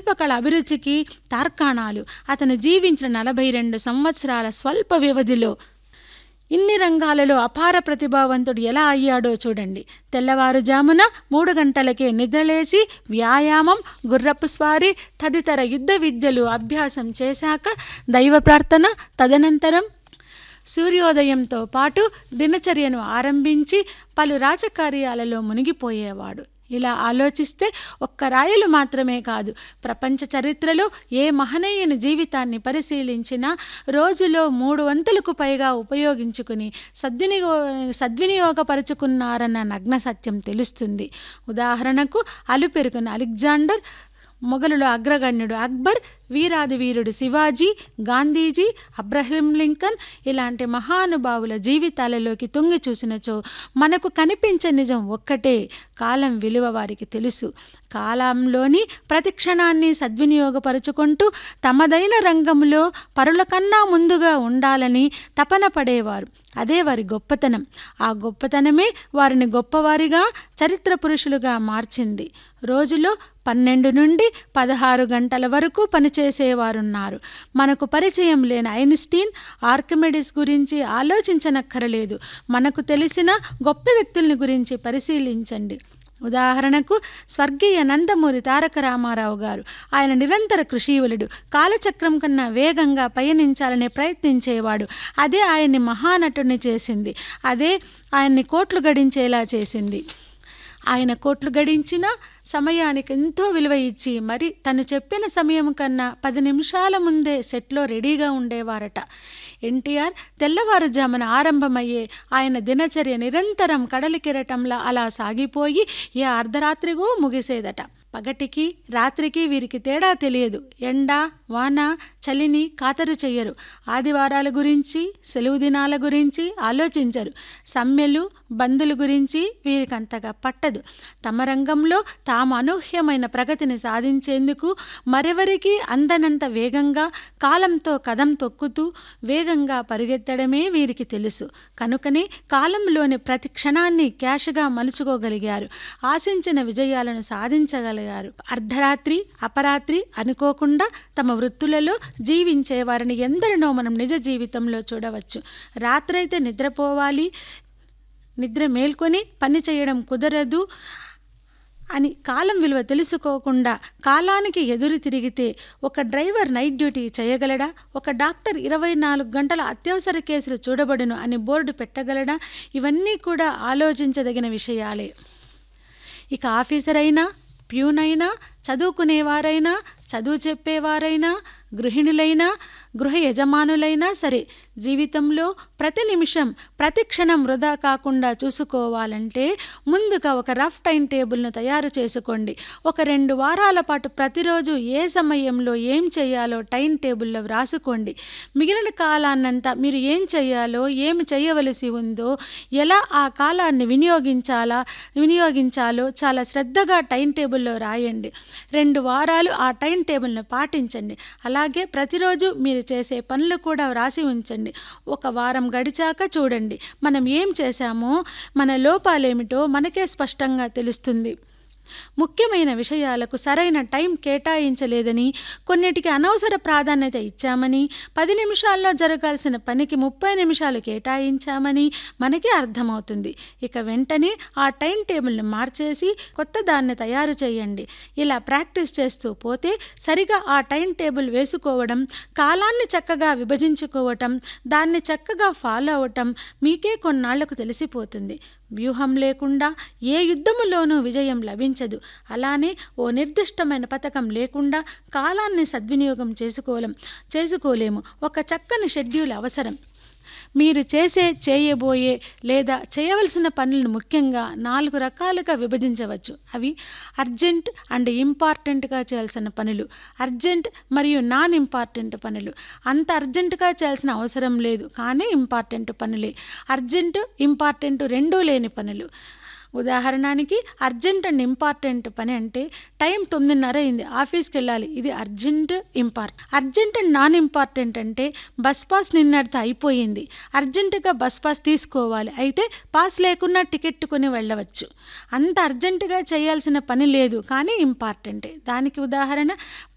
శిల్పకళ అభిరుచికి తార్కాణాలు అతను జీవించిన నలభై రెండు సంవత్సరాల స్వల్ప వ్యవధిలో ఇన్ని రంగాలలో అపార ప్రతిభావంతుడు ఎలా అయ్యాడో చూడండి తెల్లవారుజామున మూడు గంటలకే నిద్రలేచి వ్యాయామం గుర్రపు స్వారీ తదితర యుద్ధ విద్యలు అభ్యాసం చేశాక దైవ ప్రార్థన తదనంతరం సూర్యోదయంతో పాటు దినచర్యను ఆరంభించి పలు రాజకార్యాలలో మునిగిపోయేవాడు ఇలా ఆలోచిస్తే ఒక్క రాయలు మాత్రమే కాదు ప్రపంచ చరిత్రలో ఏ మహనీయుని జీవితాన్ని పరిశీలించినా రోజులో మూడు వంతులకు పైగా ఉపయోగించుకుని సద్వినియో సద్వినియోగపరుచుకున్నారన్న నగ్న సత్యం తెలుస్తుంది ఉదాహరణకు అలుపెరుగున అలెగ్జాండర్ మొఘలుల అగ్రగణ్యుడు అక్బర్ వీరాది వీరుడు శివాజీ గాంధీజీ అబ్రహం లింకన్ ఇలాంటి మహానుభావుల జీవితాలలోకి తొంగి చూసినచో మనకు కనిపించే నిజం ఒక్కటే కాలం విలువ వారికి తెలుసు కాలంలోని ప్రతి క్షణాన్ని సద్వినియోగపరుచుకుంటూ తమదైన రంగంలో పరుల కన్నా ముందుగా ఉండాలని తపన పడేవారు అదే వారి గొప్పతనం ఆ గొప్పతనమే వారిని గొప్పవారిగా చరిత్ర పురుషులుగా మార్చింది రోజులో పన్నెండు నుండి పదహారు గంటల వరకు పనిచేసేవారున్నారు మనకు పరిచయం లేని ఐన్స్టీన్ ఆర్కిమెడిస్ గురించి ఆలోచించనక్కరలేదు మనకు తెలిసిన గొప్ప వ్యక్తుల్ని గురించి పరిశీలించండి ఉదాహరణకు స్వర్గీయ నందమూరి తారక రామారావు గారు ఆయన నిరంతర కృషీవులుడు కాలచక్రం కన్నా వేగంగా పయనించాలని ప్రయత్నించేవాడు అదే ఆయన్ని మహానటుని చేసింది అదే ఆయన్ని కోట్లు గడించేలా చేసింది ఆయన కోట్లు గడించిన సమయానికి ఎంతో విలువ ఇచ్చి మరి తను చెప్పిన సమయం కన్నా పది నిమిషాల ముందే సెట్లో రెడీగా ఉండేవారట ఎన్టీఆర్ తెల్లవారుజామున ఆరంభమయ్యే ఆయన దినచర్య నిరంతరం కడలి కిరటంలా అలా సాగిపోయి ఏ అర్ధరాత్రిగో ముగిసేదట పగటికి రాత్రికి వీరికి తేడా తెలియదు ఎండ వాన చలిని ఖాతరు చెయ్యరు ఆదివారాల గురించి సెలవు దినాల గురించి ఆలోచించరు సమ్మెలు బంధుల గురించి వీరికి అంతగా పట్టదు తమ రంగంలో తాము అనూహ్యమైన ప్రగతిని సాధించేందుకు మరెవరికి అందనంత వేగంగా కాలంతో కదం తొక్కుతూ వేగంగా పరిగెత్తడమే వీరికి తెలుసు కనుకనే కాలంలోని ప్రతి క్షణాన్ని క్యాష్గా మలుచుకోగలిగారు ఆశించిన విజయాలను సాధించగలిగారు అర్ధరాత్రి అపరాత్రి అనుకోకుండా తమ వృత్తులలో జీవించే వారిని ఎందరినో మనం నిజ జీవితంలో చూడవచ్చు రాత్రైతే నిద్రపోవాలి నిద్ర మేల్కొని పని చేయడం కుదరదు అని కాలం విలువ తెలుసుకోకుండా కాలానికి ఎదురు తిరిగితే ఒక డ్రైవర్ నైట్ డ్యూటీ చేయగలడా ఒక డాక్టర్ ఇరవై నాలుగు గంటల అత్యవసర కేసులు చూడబడును అని బోర్డు పెట్టగలడా ఇవన్నీ కూడా ఆలోచించదగిన విషయాలే ఇక ఆఫీసర్ అయినా ప్యూన్ అయినా చదువుకునేవారైనా చదువు చెప్పేవారైనా గృహిణులైనా గృహ యజమానులైనా సరే జీవితంలో ప్రతి నిమిషం ప్రతి క్షణం వృధా కాకుండా చూసుకోవాలంటే ముందుగా ఒక రఫ్ టైం టేబుల్ను తయారు చేసుకోండి ఒక రెండు వారాల పాటు ప్రతిరోజు ఏ సమయంలో ఏం చేయాలో టైం టేబుల్లో వ్రాసుకోండి మిగిలిన కాలాన్నంతా మీరు ఏం చేయాలో ఏమి చేయవలసి ఉందో ఎలా ఆ కాలాన్ని వినియోగించాలా వినియోగించాలో చాలా శ్రద్ధగా టైం టేబుల్లో రాయండి రెండు వారాలు ఆ టైం టేబుల్ను పాటించండి అలాగే ప్రతిరోజు మీరు చేసే పనులు కూడా వ్రాసి ఉంచండి ఒక వారం గడిచాక చూడండి మనం ఏం చేశామో మన లోపాలేమిటో మనకే స్పష్టంగా తెలుస్తుంది ముఖ్యమైన విషయాలకు సరైన టైం కేటాయించలేదని కొన్నిటికి అనవసర ప్రాధాన్యత ఇచ్చామని పది నిమిషాల్లో జరగాల్సిన పనికి ముప్పై నిమిషాలు కేటాయించామని మనకి అర్థమవుతుంది ఇక వెంటనే ఆ టైం టేబుల్ని మార్చేసి కొత్త దాన్ని తయారు చేయండి ఇలా ప్రాక్టీస్ చేస్తూ పోతే సరిగా ఆ టైం టేబుల్ వేసుకోవడం కాలాన్ని చక్కగా విభజించుకోవటం దాన్ని చక్కగా ఫాలో అవ్వటం మీకే కొన్నాళ్లకు తెలిసిపోతుంది వ్యూహం లేకుండా ఏ యుద్ధములోనూ విజయం లభించదు అలానే ఓ నిర్దిష్టమైన పథకం లేకుండా కాలాన్ని సద్వినియోగం చేసుకోలేం చేసుకోలేము ఒక చక్కని షెడ్యూల్ అవసరం మీరు చేసే చేయబోయే లేదా చేయవలసిన పనులను ముఖ్యంగా నాలుగు రకాలుగా విభజించవచ్చు అవి అర్జెంట్ అండ్ ఇంపార్టెంట్గా చేయాల్సిన పనులు అర్జెంట్ మరియు నాన్ ఇంపార్టెంట్ పనులు అంత అర్జెంటుగా చేయాల్సిన అవసరం లేదు కానీ ఇంపార్టెంట్ పనులే అర్జెంటు ఇంపార్టెంట్ రెండూ లేని పనులు ఉదాహరణకి అర్జెంట్ అండ్ ఇంపార్టెంట్ పని అంటే టైం తొమ్మిదిన్నర అయింది ఆఫీస్కి వెళ్ళాలి ఇది urgent import urgent and non important అంటే బస్ పాస్ నిన్నటితో అయిపోయింది అర్జెంటుగా బస్ పాస్ తీసుకోవాలి అయితే పాస్ లేకుండా టికెట్ కొని వెళ్ళవచ్చు అంత అర్జెంటుగా చేయాల్సిన పని లేదు కానీ ఇంపార్టెంటే దానికి ఉదాహరణ